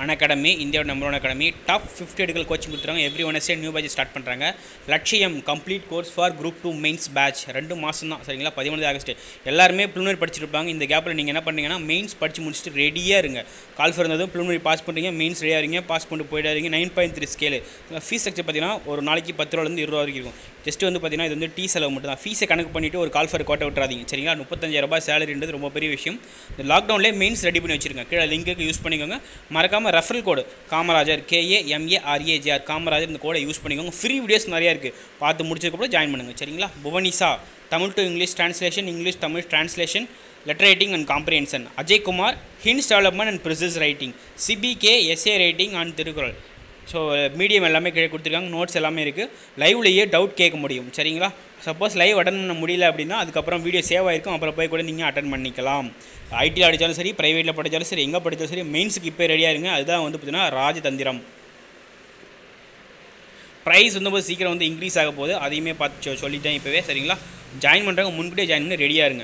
an academy இந்தியாவோட number one academy top fifty எடுக்கல் coaching கொடுத்துருக்காங்க every Wednesday new batch start பண்ணுறாங்க லட்சியம் complete course for group two mains batch ரெண்டு மாதம் தான் சரிங்களா பதிமூணு ஆகஸ்ட் எல்லாருமே ப்ளூனரி படிச்சிருப்பாங்க இந்த கேப்பில் நீங்கள் என்ன பண்ணீங்கன்னா மெயின்ஸ் படித்து முடிச்சுட்டு ரெடியாக இருங்க கால் இருந்ததும் ப்ளூனரி பாஸ் பண்ணுறீங்க மெயின்ஸ் ரெடியாக இருங்க பாஸ் பண்ணிட்டு போயிடாதீங்க nine point three scale fees structure பார்த்தீங்கன்னா ஒரு நாளைக்கு பத்து ரூபாலேருந்து இருபது வரைக்கும் இருக்கும் ஜஸ்ட் வந்து பார்த்தீங்கன்னா இது வந்து டீ செலவு மட்டும் தான் ஃபீஸை கணக்கு பண்ணிவிட்டு ஒரு கால் ஃபர் கோட்டை விட்டுறாதீங்க சரிங்களா முப்பத்தஞ்சாயிரம் ரூபாய் சேலரின்றது ரொம்ப பெரிய விஷயம் இந்த லாக்டவுன்லேயே மெயின்ஸ் ரெடி பண்ணி வச்சிருங்க கீழே லிங்க்கு யூஸ் பண்ணிக்கோங்க மறக்காமல் referral code Kamarajar KA MA RAGR Kamarajar இந்த கோடை யூஸ் பண்ணிக்கோங்க ஃப்ரீ வீடியோஸ் நிறையா இருக்குது பார்த்து முடிச்சதுக்கப்புறம் ஜாயின் பண்ணுங்கள் சரிங்களா Bhuvanisha Tamil to English translation English Tamil translation letter writing and comprehension Ajay Kumar hints development and precis writing CBK SA writing and Thirukkural so medium எல்லாமே கீழே கொடுத்துருக்காங்க நோட்ஸ் எல்லாமே இருக்குது லைவ்லேயே டவுட் கேட்க முடியும் சரிங்களா சப்போஸ் லைவ் அட்டன் பண்ண முடியல அப்படின்னா அதுக்கப்புறம் வீடியோ சேவ் ஆயிருக்கும் அப்புறம் போய் கூட நீங்கள் அட்டன் பண்ணிக்கலாம் ஐடியில் படித்தாலும் சரி ப்ரைவேட்டில் படித்தாலும் சரி எங்கே படித்தாலும் சரி மெயின்ஸுக்கு இப்போ ரெடியாக இருங்க அதுதான் வந்து பார்த்தீங்கன்னா ராஜதந்திரம் ப்ரைஸ் வந்து போது சீக்கிரம் வந்து இன்க்ரீஸ் ஆக போகுது அதையுமே பார்த்து சொ- சொல்லிட்டேன் இப்போவே சரிங்களா ஜாயின் பண்ணுறவங்க முன்கூட்டியே ஜாயின் பண்ணி ரெடியாக இருங்க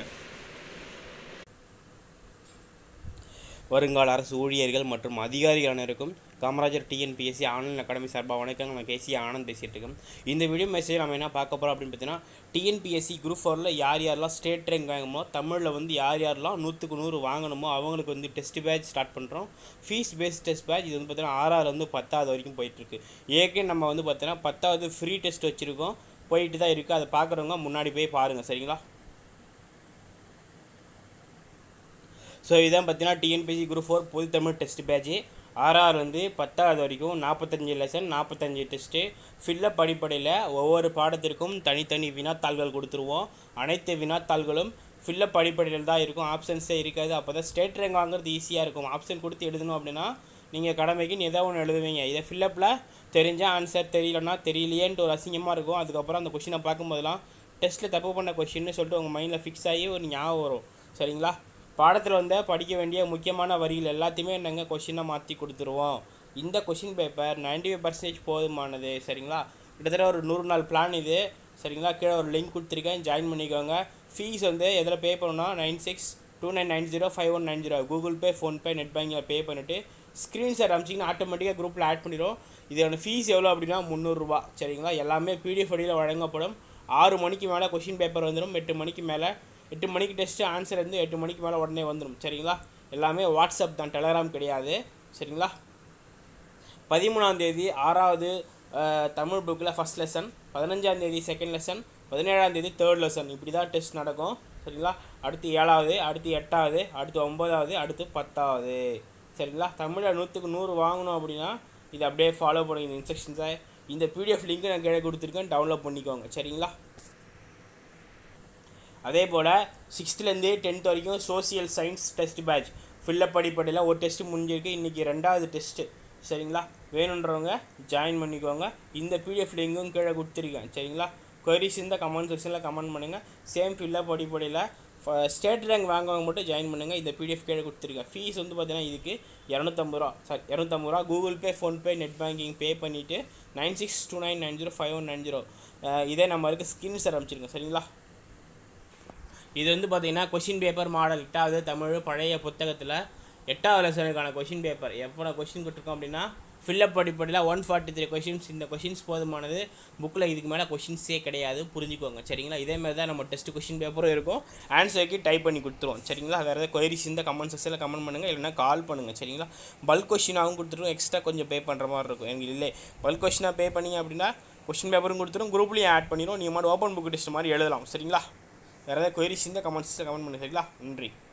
வருங்கால அரசு ஊழியர்கள் மற்றும் அதிகாரிகள் அனைவருக்கும் காமராஜர் டிஎன்பிஎஸ்சி ஆன்லைன் அகாடமி சார்பாக வணக்கம் நம்ம கேசி ஆனந்த் பேசிகிட்டு இருக்கோம் இந்த வீடியோ மெசேஜ் நம்ம என்ன பார்க்க போகிறோம் அப்படின்னு பார்த்தீங்கன்னா டிஎன்பிஎஸ்சி குரூப் ஃபோரில் யார் யாரெல்லாம் ஸ்டேட் ரேங்க் வாங்கணுமோ தமிழில் வந்து யார் யாரெல்லாம் நூற்றுக்கு நூறு வாங்கணுமோ அவங்களுக்கு வந்து டெஸ்ட் பேட்ச் ஸ்டார்ட் பண்ணுறோம் ஃபீஸ் பேஸ்ட் டெஸ்ட் பேட்ச் இது வந்து பார்த்தீங்கன்னா ஆறாவது வந்து பத்தாவது வரைக்கும் போயிட்டுருக்கு ஏற்கனவே நம்ம வந்து பார்த்தீங்கன்னா பத்தாவது ஃப்ரீ டெஸ்ட் வச்சுருக்கோம் போயிட்டு தான் இருக்குது அதை பார்க்குறவங்க முன்னாடி போய் பாருங்கள் சரிங்களா ஸோ இதான் பார்த்தீங்கன்னா டிஎன்பிசி குரூப் ஃபோர் பொது தமிழ் டெஸ்ட் பேட்ச் ஆர்ஆர் வந்து பத்தாவது வரைக்கும் நாற்பத்தஞ்சு லெசன் நாற்பத்தஞ்சு டெஸ்ட்டு ஃபில்லப் அடிப்படையில் ஒவ்வொரு பாடத்திற்கும் தனித்தனி வினாத்தாள்கள் கொடுத்துருவோம் அனைத்து வினாத்தாள்களும் ஃபில்லப் அடிப்படையில் தான் இருக்கும் ஆப்ஷன்ஸே இருக்காது அப்போ தான் ஸ்டேட் ரேங்க் வாங்குறது ஈஸியாக இருக்கும் ஆப்ஷன் கொடுத்து எழுதணும் அப்படின்னா நீங்கள் கடமைக்குன்னு ஏதோ ஒன்று எழுதுவீங்க இதை ஃபில்லப்பில் தெரிஞ்ச ஆன்சர் தெரியலன்னா தெரியலையேன்ட்டு ஒரு அசிங்கமாக இருக்கும் அதுக்கப்புறம் அந்த கொஷினை பார்க்கும்போதெல்லாம் டெஸ்ட்டில் தப்பு பண்ண கொஷின்னு சொல்லிட்டு உங்கள் மைண்டில் ஃபிக்ஸ் ஆகி ஒரு ஞாபகம் வரும் சரிங்களா பாடத்தில் வந்து படிக்க வேண்டிய முக்கியமான வரிகள் எல்லாத்தையுமே நாங்கள் கொஷினை மாற்றி கொடுத்துருவோம் இந்த கொஷின் பேப்பர் 95% ஃபைவ் பர்சன்டேஜ் போதுமானது சரிங்களா கிட்டத்தட்ட ஒரு நூறு நாள் பிளான் இது சரிங்களா கீழே ஒரு லிங்க் கொடுத்துருக்கேன் ஜாயின் பண்ணிக்கோங்க ஃபீஸ் வந்து எதில் பே பண்ணணும்னா nine six two nine nine zero five one nine zero Google pay PhonePe net பேங்கில் பே பண்ணிவிட்டு ஸ்க்ரீன்ஷாட் அமிச்சிங்கன்னா ஆட்டோமேட்டிக்காக குரூப்பில் ஆட் பண்ணிடும் இதோட ஃபீஸ் எவ்வளோ அப்படின்னா முந்நூறுரூவா சரிங்களா எல்லாமே பிடிஎஃப் வழியில் வழங்கப்படும் ஆறு மணிக்கு மேலே கொஷின் பேப்பர் வந்துடும் எட்டு மணிக்கு மேலே எட்டு மணிக்கு டெஸ்ட்டு ஆன்சர் வந்து எட்டு மணிக்கு மேலே உடனே வந்துடும் சரிங்களா எல்லாமே வாட்ஸ்அப் தான் டெலகிராம் கிடையாது சரிங்களா பதிமூணாம் தேதி ஆறாவது அஹ், தமிழ் புக்கில் ஃபஸ்ட் லெசன் பதினஞ்சாம் தேதி செகண்ட் லெசன் பதினேழாம் தேதி தேர்ட் லெசன் இப்படி தான் டெஸ்ட் நடக்கும் சரிங்களா அடுத்து ஏழாவது அடுத்து எட்டாவது அடுத்து ஒன்பதாவது அடுத்து பத்தாவது சரிங்களா தமிழில் நூற்றுக்கு நூறு வாங்கணும் அப்படின்னா இதை அப்படியே ஃபாலோ பண்ணுங்க இந்த இன்ஸ்ட்ரக்ஷன்ஸை இந்த பிடிஎஃப் லிங்க்கு நான் கீழே கொடுத்துருக்கேன் டவுன்லோட் பண்ணிக்கோங்க சரிங்களா அதே போல் சிக்ஸ்த்துலேருந்து டென்த் வரைக்கும் social science test batch fill up அடிப்படையில் ஒரு டெஸ்ட்டு முடிஞ்சிருக்கு இன்றைக்கி ரெண்டாவது டெஸ்ட்டு சரிங்களா வேணுன்றவங்க ஜாயின் பண்ணிக்கோங்க இந்த பிடிஎஃப் லிங்கும் கீழே கொடுத்துருக்கேன் சரிங்களா கொரிஸ் இந்த கமெண்ட் செக்ஷனில் கமெண்ட் பண்ணுங்கள் சேம் ஃபில்லப் அடிப்படையில் ஸ்டேட் ரேங்க் வாங்கவங்க மட்டும் ஜாயின் பண்ணுங்கள் இந்த பிடிஎஃப் கீழே கொடுத்துருக்கேன் ஃபீஸ் வந்து பார்த்தீங்கன்னா இதுக்கு இரநூத்தம்பது ரூபா சாரி இரநூத்தம்பது ரூபா Google pay PhonePe net banking pay பண்ணிவிட்டு nine six two nine nine zero five one nine zero இதே நம்பருக்கு ஸ்கிரீன் சார் அனுப்பிச்சிருங்க சரிங்களா இது வந்து பார்த்தீங்கன்னா கொஷின் பேப்பர் மாடல் எட்டாவது தமிழ் பழைய புத்தகத்தில் எட்டாவது லெசனுக்கான கொஷின் பேப்பர் எவ்வளோ கொஷின் கொடுத்துருக்கோம் அப்படின்னா ஃபில்லப் அடிப்படையில் ஒன் ஃபார்ட்டி த்ரீ கொஷின்ஸ் இந்த கொஷின்ஸ் போதுமானது புக்கில் இதுக்கு மேலே கொஷின்ஸே கிடையாது புரிஞ்சுக்கோங்க சரிங்களா இதே மாதிரி தான் நம்ம டெஸ்ட் கொஷின் பேப்பரும் இருக்கும் ஆன்சருக்கு டைப் பண்ணி கொடுத்துருவோம் சரிங்களா வேறு ஏதாவது கொயரிஸ் இந்த கமெண்ட் செக்ஷனில் கமெண்ட் பண்ணுங்கள் இல்லைன்னா கால் பண்ணுங்கள் சரிங்களா பல்க் கொஷினாகவும் கொடுத்துருவோம் எக்ஸ்ட்ரா கொஞ்சம் பே பண்ணுற மாதிரி இருக்கும் எங்களுக்கு இல்லை பல்க் கொஷினாக பே பண்ணீங்க அப்படின்னா கொஷின் பேப்பரும் கொடுத்துரும் குரூப்லேயும் ஆட் பண்ணிடும் நீங்கள் மட்டும் ஓப்பன் புக் டெஸ்ட் மாதிரி எழுதலாம் சரிங்களா வேறு ஏதாவது கொயரிஸ் இந்த கமெண்ட்ஸில் கமெண்ட் பண்ணுங்க சரிங்களா நன்றி